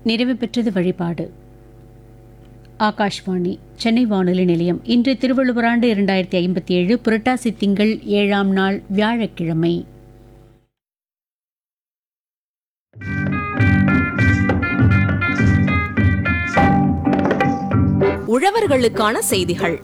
நிறைவு பெற்றது வழிபாடு ஆகாஷ்வாணி சென்னை வானொலி நிலையம் இன்று திருவள்ளுவர் ஆண்டு இரண்டாயிரத்தி ஐம்பத்தி ஏழு புரட்டாசி திங்கள் ஏழாம் நாள் வியாழக்கிழமை உழவர்களுக்கான செய்திகள்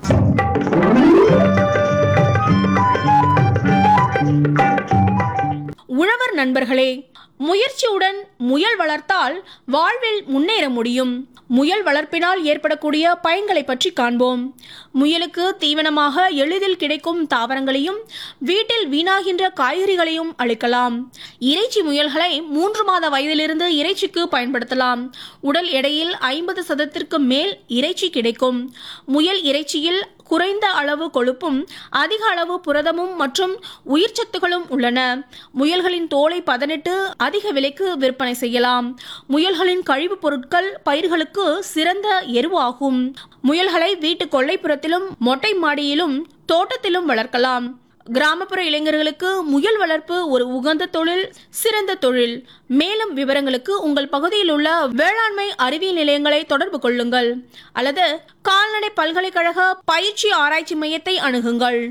உழவர் நண்பர்களே முயற்சியுடன் முயல் வளர்த்தால் வாழ்வில் முன்னேற முடியும் முயல் வளர்ப்பினால் ஏற்படக்கூடிய பயன்களை பற்றி காண்போம் முயலுக்கு தீவனமாக எளிதில் கிடைக்கும் தாவரங்களையும் வீட்டில் வீணாகின்ற காய்கறிகளையும் அளிக்கலாம் இறைச்சி முயல்களை மூன்று மாத வயதிலிருந்து இறைச்சிக்கு பயன்படுத்தலாம் உடல் எடையில் ஐம்பது சதத்திற்கு மேல் இறைச்சி கிடைக்கும் முயல் இறைச்சியில் குறைந்த அளவு கொழுப்பும் அதிக அளவு புரதமும் மற்றும் உயிர்ச்சத்துகளும் உள்ளன முயல்களின் தோலை பதனிட்டு அதிக விலைக்கு விற்பனை செய்யலாம் முயல்களின் கழிவுப் பொருட்கள் பயிர்களுக்கு சிறந்த எருவாகும் முயல்களை வீட்டு கொல்லைப்புறத்திலும் மொட்டை மாடியிலும் தோட்டத்திலும் வளர்க்கலாம் கிராமப்புற இளைஞர்களுக்கு முயல் வளர்ப்பு ஒரு உகந்த தொழில் சிறந்த தொழில் மேலும் விவரங்களுக்கு உங்கள் பகுதியில் உள்ள வேளாண்மை அறிவியல் நிலையங்களை தொடர்பு கொள்ளுங்கள் அல்லது கால்நடை பல்கலைக்கழக பயிற்சி ஆராய்ச்சி மையத்தை அணுகுங்கள்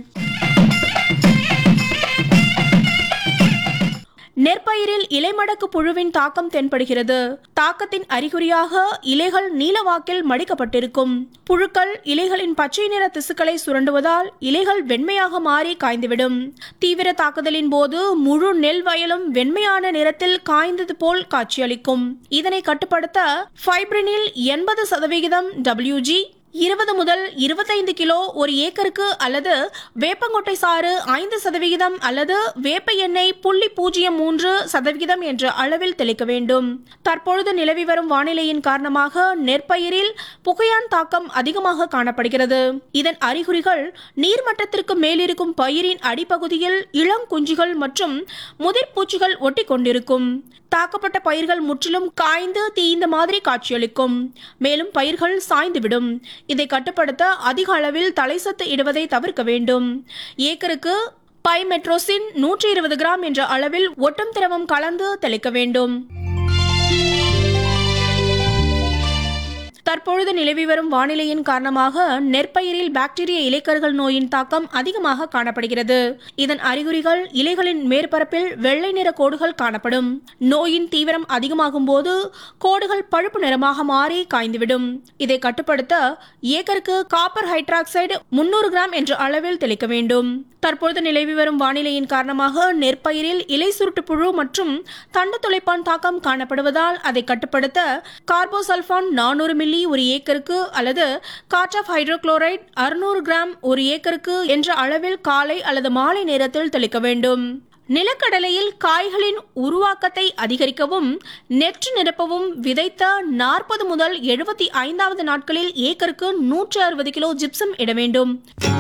நெற்பயிரில் இலைமடக்கு புழுவின் தாக்கம் தென்படுகிறது தாக்கத்தின் அறிகுறியாக இலைகள் நீலவாக்கில் மடிக்கப்பட்டிருக்கும் புழுக்கள் இலைகளின் பச்சை நிற திசுக்களை சுரண்டுவதால் இலைகள் வெண்மையாக மாறி காய்ந்துவிடும் தீவிர தாக்குதலின் போது முழு நெல் வயலும் வெண்மையான நிறத்தில் காய்ந்தது போல் காட்சியளிக்கும் இதனை கட்டுப்படுத்த ஃபைப்ரினில் எண்பது சதவிகிதம் டபிள்யூஜி இருபது முதல் இருபத்தைந்து கிலோ ஒரு ஏக்கருக்கு அல்லது வேப்பங்கொட்டை சாறு ஐந்து சதவிகிதம் அல்லது வேப்ப எண்ணெய் புள்ளி பூஜ்ஜியம் மூன்று சதவிகிதம் என்ற அளவில் தெளிக்க வேண்டும் தற்பொழுது நிலவி வரும் வானிலையின் காரணமாக நெற்பயிரில் புகையான் தாக்கம் அதிகமாக காணப்படுகிறது இதன் அறிகுறிகள் நீர்மட்டத்திற்கு மேலிருக்கும் பயிரின் அடிப்பகுதியில் இளம் குஞ்சுகள் மற்றும் முதிர் பூச்சிகள் ஒட்டி கொண்டிருக்கும் தாக்கப்பட்ட பயிர்கள் முற்றிலும் காய்ந்து தீய்ந்த மாதிரி காட்சியளிக்கும் மேலும் பயிர்கள் சாய்ந்துவிடும் இதை கட்டுப்படுத்த அதிக அளவில் தலைசத்து இடுவதை தவிர்க்க வேண்டும் ஏக்கருக்கு பைமெட்ரோசின் நூற்றி இருபது கிராம் என்ற அளவில் ஒட்டும் திரவம் கலந்து தெளிக்க வேண்டும் தற்பொழுது நிலவி வரும் வானிலையின் காரணமாக நெற்பயிரில் பாக்டீரிய இலைக்கருகள் நோயின் தாக்கம் அதிகமாக காணப்படுகிறது இதன் அறிகுறிகள் இலைகளின் மேற்பரப்பில் வெள்ளை நிற கோடுகள் காணப்படும் நோயின் தீவிரம் அதிகமாகும் போது கோடுகள் பழுப்பு நிறமாக மாறி காய்ந்துவிடும் இதை கட்டுப்படுத்த ஏக்கருக்கு காப்பர் ஹைட்ராக்சைடு முன்னூறு கிராம் என்ற அளவில் தெளிக்க வேண்டும் தற்பொழுது நிலவி வரும் வானிலையின் காரணமாக நெற்பயிரில் இலை சுருட்டு புழு மற்றும் தண்டு துளைப்பான் தாக்கம் காணப்படுவதால் அதை கட்டுப்படுத்த கார்போசல்ஃபான் நானூறு மில்லி ஒரு ஏக்கருக்கு அல்லது கார்டாஃப் ஹைட்ரோகுளோரைட் அறுநூறு கிராம் ஒரு ஏக்கருக்கு என்ற அளவில் காலை அல்லது மாலை நேரத்தில் தெளிக்க வேண்டும் நிலக்கடலையில் காய்களின் உருவாக்கத்தை அதிகரிக்கவும் நெற்று நிரப்பவும் விதைத்த நாற்பது முதல் எழுபத்தி ஐந்தாவது நாட்களில் ஏக்கருக்கு நூற்று அறுபது கிலோ ஜிப்சம் இட வேண்டும்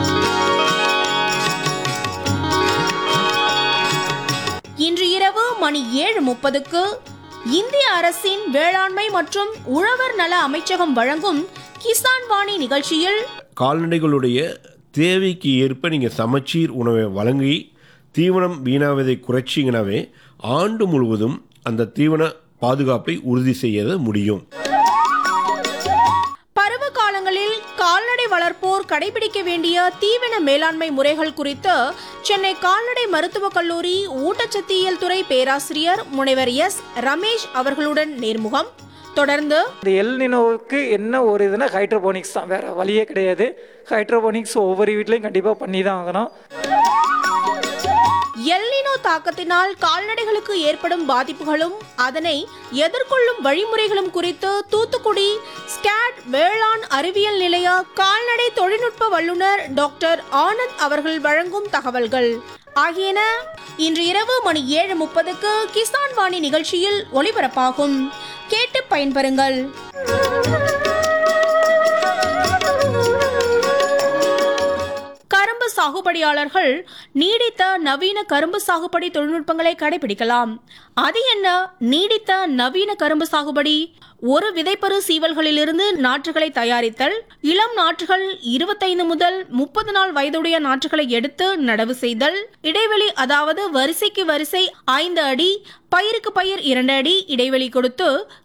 இன்று இரவு மணி ஏழு முப்பதுக்கு இந்திய அரசின் வேளாண்மை மற்றும் உழவர் நல அமைச்சகம் வழங்கும் கிசான் வாணி நிகழ்ச்சியில் கால்நடைகளுடைய தேவைக்கு ஏற்ப நீங்கள் சமச்சீர் உணவை வழங்கி தீவனம் வீணாவதை குறைச்சிங்கனாவே ஆண்டு முழுவதும் அந்த தீவன பாதுகாப்பை உறுதி செய்ய முடியும் பருவ காலங்களில் கால்நடை வளர்ப்போர் கடைபிடிக்க வேண்டிய தீவன மேலாண்மை முறைகள் குறித்து சென்னை கால்நடை மருத்துவக் கல்லூரி ஊட்டச்சத்தியல் துறை பேராசிரியர் முனைவர் எஸ் ரமேஷ் அவர்களுடன் நேர்முகம் தொடர்ந்து இந்த எல்னினோவுக்கு என்ன ஒரு இதுனா ஹைட்ரோபோனிக்ஸ் தான் வேறு வழியே கிடையாது ஹைட்ரோபோனிக்ஸ் ஒவ்வொரு வீட்லேயும் கண்டிப்பாக பண்ணி தான் ஆகணும் எல்லினோ தாக்கத்தினால் கால்நடைகளுக்கு ஏற்படும் பாதிப்புகளும் அதனை எதிர்கொள்ளும் வழிமுறைகளும் குறித்து தூத்துக்குடி ஸ்கேட் வேளாண் அறிவியல் நிலைய கால்நடை தொழில்நுட்ப வல்லுநர் டாக்டர் ஆனந்த் அவர்கள் வழங்கும் தகவல்கள் ஆகியன இன்று இரவு மணி ஏழு முப்பதுக்கு கிசான் வாணி நிகழ்ச்சியில் ஒளிபரப்பாகும் கேட்டு பயன்பெறுங்கள் கரும்பு சாகுபடியாளர்கள் நீடித்த நவீன கரும்பு சாகுபடி தொழில்நுட்பங்களை கடைபிடிக்கலாம் அது என்ன நீடித்த நவீன கரும்பு சாகுபடி ஒரு விதைப்பரு சீவல்களிலிருந்து நாற்றுகளை தயாரித்தல் இளம் நாற்றுகள் இருபத்தைந்து முதல் முப்பது நாள் வயதுடைய நாற்றுகளை எடுத்து நடவு செய்தல் இடைவெளி அதாவது வரிசைக்கு வரிசை ஐந்து அடி பயிருக்கு பயிர் இரண்டு அடி இடைவெளி கொடுத்து